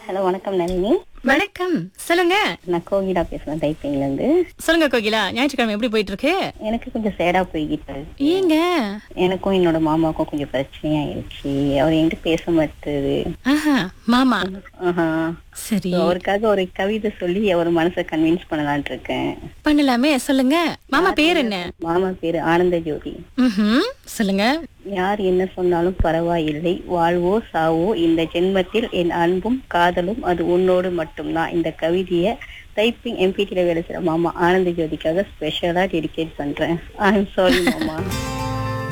Hello வணக்கம் நளினி வணக்கம் சொல்லுங்க நான் கோகிலா பேசுறேன் டைப்பிங்ல இருந்து சொல்லுங்க கோகிலா ஞாயிற்றுக்கிழமை எப்படி போயிட்டு இருக்கு எனக்கு கொஞ்சம் சேடா போய்கிட்டு இருக்கு. ஏங்க எனக்கும் என்னோட மாமாவுக்கும் கொஞ்சம் பிரச்சனையாயிருச்சு அவர் என்கிட்ட பேச மாட்டுது ஆஹா மாமா ஆஹா. சரி அவருக்காக ஒரு கவிதை சொல்லி அவர் மனசை கன்வின்ஸ் பண்ணலாம்னு இருக்கேன் பண்ணலாமே சொல்லுங்க மாமா பேர் என்ன மாமா பேரு ஆனந்த ஜோதி ம்ஹும். சொல்லுங்க யார் என்ன சொன்னாலும் பரவாயில்லை வாழ்வோ சாவோ இந்த ஜென்மத்தில் என் அன்பும் காதலும் அது உன்னோடு மட்டும்தான் இந்த கவிதையை டைப்பிங் எம்பிடில வேலை செய்யற மாமா ஆனந்த ஜோதிக்காக ஸ்பெஷலா டெடிகேட் பண்றேன் ஐ எம் சாரி மாமா